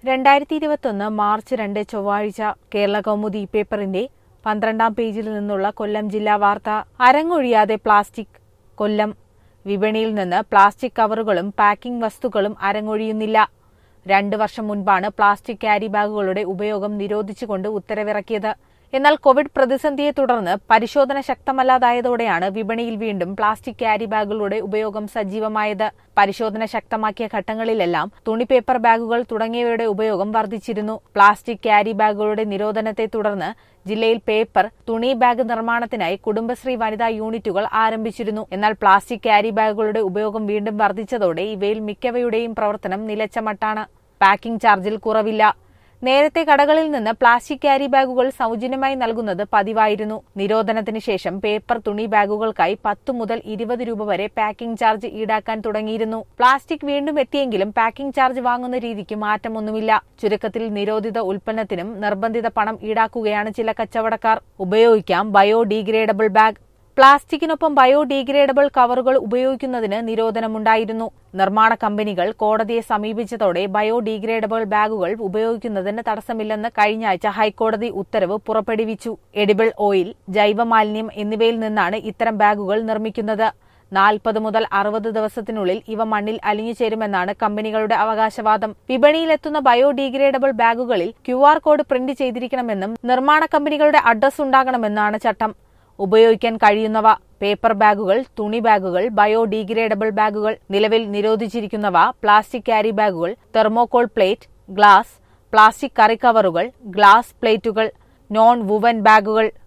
രണ്ടായിരത്തി ഇരുപത്തൊന്ന് മാർച്ച് രണ്ട് ചൊവ്വാഴ്ച കേരള കൗമുദി പേപ്പറിന്റെ പന്ത്രണ്ടാം പേജിൽ നിന്നുള്ള കൊല്ലം ജില്ലാ വാർത്ത അരങ്ങൊഴിയാതെ പ്ലാസ്റ്റിക് കൊല്ലം വിപണിയിൽ നിന്ന് പ്ലാസ്റ്റിക് കവറുകളും പാക്കിംഗ് വസ്തുക്കളും അരങ്ങൊഴിയുന്നില്ല രണ്ടു വർഷം മുൻപാണ് പ്ലാസ്റ്റിക് ക്യാരി ബാഗുകളുടെ ഉപയോഗം നിരോധിച്ചുകൊണ്ട് ഉത്തരവിറക്കിയത് എന്നാൽ കോവിഡ് പ്രതിസന്ധിയെ തുടർന്ന് പരിശോധന ശക്തമല്ലാതായതോടെയാണ് വിപണിയിൽ വീണ്ടും പ്ലാസ്റ്റിക് ക്യാരി ബാഗുകളുടെ ഉപയോഗം സജീവമായത് പരിശോധന ശക്തമാക്കിയ ഘട്ടങ്ങളിലെല്ലാം തുണി പേപ്പർ ബാഗുകൾ തുടങ്ങിയവയുടെ ഉപയോഗം വർദ്ധിച്ചിരുന്നു പ്ലാസ്റ്റിക് ക്യാരി ബാഗുകളുടെ നിരോധനത്തെ തുടർന്ന് ജില്ലയിൽ പേപ്പർ തുണി ബാഗ് നിർമ്മാണത്തിനായി കുടുംബശ്രീ വനിതാ യൂണിറ്റുകൾ ആരംഭിച്ചിരുന്നു എന്നാൽ പ്ലാസ്റ്റിക് ക്യാരി ബാഗുകളുടെ ഉപയോഗം വീണ്ടും വർദ്ധിച്ചതോടെ ഇവയിൽ മിക്കവയുടെയും പ്രവർത്തനം നിലച്ച മട്ടാണ് പാക്കിംഗ് ചാർജിൽ കുറവില്ല നേരത്തെ കടകളിൽ നിന്ന് പ്ലാസ്റ്റിക് ക്യാരി ബാഗുകൾ സൗജന്യമായി നൽകുന്നത് പതിവായിരുന്നു നിരോധനത്തിന് ശേഷം പേപ്പർ തുണി ബാഗുകൾക്കായി പത്ത് മുതൽ ഇരുപത് രൂപ വരെ പാക്കിംഗ് ചാർജ് ഈടാക്കാൻ തുടങ്ങിയിരുന്നു പ്ലാസ്റ്റിക് വീണ്ടും എത്തിയെങ്കിലും പാക്കിംഗ് ചാർജ് വാങ്ങുന്ന രീതിക്ക് മാറ്റമൊന്നുമില്ല ചുരുക്കത്തിൽ നിരോധിത ഉൽപ്പന്നത്തിനും നിർബന്ധിത പണം ഈടാക്കുകയാണ് ചില കച്ചവടക്കാർ ഉപയോഗിക്കാം ബയോഡീഗ്രേഡബിൾ ബാഗ് പ്ലാസ്റ്റിക്കിനൊപ്പം ബയോഡീഗ്രേഡബിൾ കവറുകൾ ഉപയോഗിക്കുന്നതിന് നിരോധനമുണ്ടായിരുന്നു നിർമ്മാണ കമ്പനികൾ കോടതിയെ സമീപിച്ചതോടെ ബയോഡീഗ്രേഡബിൾ ബാഗുകൾ ഉപയോഗിക്കുന്നതിന് തടസ്സമില്ലെന്ന് കഴിഞ്ഞ ആഴ്ച ഹൈക്കോടതി ഉത്തരവ് പുറപ്പെടുവിച്ചു എഡിബിൾ ഓയിൽ ജൈവമാലിന്യം എന്നിവയിൽ നിന്നാണ് ഇത്തരം ബാഗുകൾ നിർമ്മിക്കുന്നത് നാൽപ്പത് മുതൽ അറുപത് ദിവസത്തിനുള്ളിൽ ഇവ മണ്ണിൽ അലിഞ്ഞു ചേരുമെന്നാണ് കമ്പനികളുടെ അവകാശവാദം വിപണിയിലെത്തുന്ന ബയോഡീഗ്രേഡബിൾ ബാഗുകളിൽ ക്യു ആർ കോഡ് പ്രിന്റ് ചെയ്തിരിക്കണമെന്നും നിർമ്മാണ കമ്പനികളുടെ അഡ്രസ് ഉണ്ടാകണമെന്നാണ് ചട്ടം ഉപയോഗിക്കാൻ കഴിയുന്നവ പേപ്പർ ബാഗുകൾ തുണി ബാഗുകൾ ബയോഡീഗ്രേഡബിൾ ബാഗുകൾ നിലവിൽ നിരോധിച്ചിരിക്കുന്നവ പ്ലാസ്റ്റിക് ക്യാരി ബാഗുകൾ thermocol plate glass plastic curry കവറുകൾ ഗ്ലാസ് പ്ലേറ്റുകൾ നോൺ വുവൻ ബാഗുകൾ